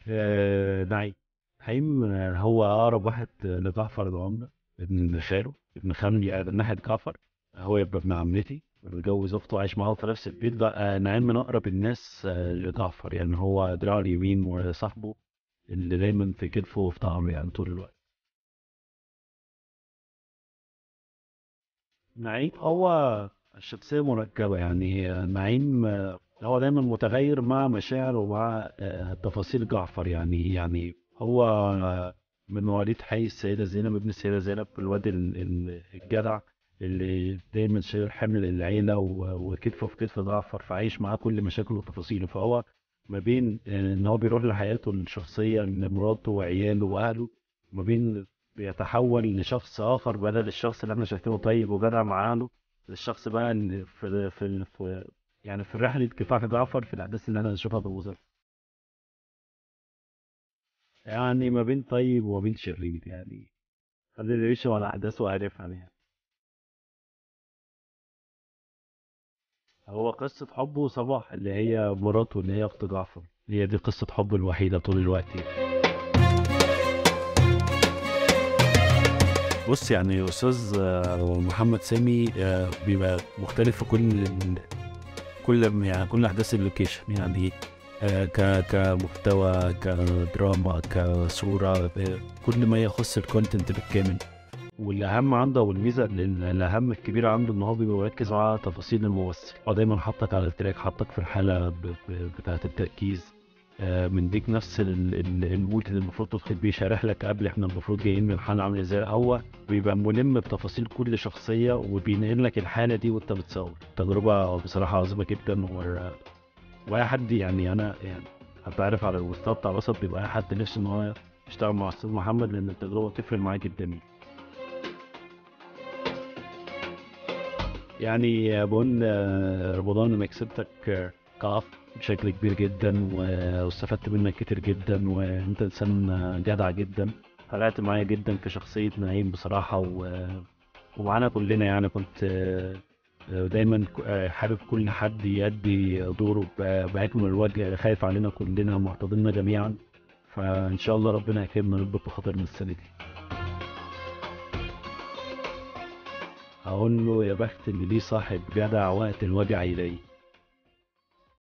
آه، نعيم نعيم آه، هو أقرب واحد لجعفر العمدة ابن خاله ابن خالي يعني من ناحية جعفر هو يبقى ابن عمتي متجوز أخته وعايش معاه في نفس البيت بقى نعيم من أقرب الناس آه، لجعفر يعني هو دراعه اليمين وصاحبه اللي دايما في كتفه وفي ظهره يعني طول الوقت نعيم هو شخصية مركبة يعني نعيم آه، هو دايما متغير مع مشاعر ومع آه، تفاصيل جعفر يعني يعني هو آه، من مواليد حي السيدة زينب ابن السيدة زينب الواد ال- ال- الجدع اللي دايما شايل حمل العيلة و- وكتفه في كتف جعفر فعايش معاه كل مشاكله وتفاصيله فهو ما بين آه، ان هو بيروح لحياته الشخصية لمراته وعياله واهله ما بين بيتحول لشخص اخر بدل الشخص اللي احنا شايفينه طيب وجدع مع اهله للشخص بقى اللي في في في يعني في رحلة كفاح جعفر في الأحداث اللي أنا بشوفها في المسلسل يعني ما بين طيب وما بين شرير يعني خلينا نعيش على أحداث وعارفها يعني هو قصة حبه وصباح اللي هي مراته اللي هي أخت جعفر هي دي قصة حبه الوحيدة طول الوقت يعني. بص يعني أستاذ آه، محمد سامي آه، بيبقى مختلف في كل كل يعني كل أحداث اللوكيشن يعني آه، ك كمحتوى كدراما كصورة آه، كل ما يخص الكونتنت بالكامل والاهم عنده والميزه ال- الاهم الكبيره عنده ان هو بيبقى مركز على تفاصيل الممثل هو دايما حطك على التراك حطك في الحاله ب- ب- بتاعه التركيز آه، مديك نفس ال- ال- المود اللي المفروض تدخل بيه شارح لك قبل احنا المفروض جايين من الحاله عامله ازاي هو بيبقى ملم بتفاصيل كل شخصيه وبينقل لك الحاله دي وانت بتصور تجربه بصراحه عظيمه جدا و... واي حد يعني انا يعني هبقى عارف على المستوى بتاع الوسط بيبقى اي حد نفسه ان هو يشتغل مع استاذ محمد لان التجربه بتفرق معاه جدا يعني بقول آه، رمضان لما كسبتك آه، كعف بشكل كبير جدا و- واستفدت منك كتير جدا وانت انسان آه، جدع جدا فرقت معايا جدا كشخصية نعيم بصراحة و... ومعانا كلنا يعني كنت آه، آه، دايما ك- آه، حابب كل حد يأدي دوره ب- بأكمل وجه خايف علينا كلنا ومحتضننا جميعا فإن شاء الله ربنا يكرمنا ونكبر بخاطرنا السنة دي هقول له يا بخت اللي ليه صاحب جدع وقت الوجع يلاقيه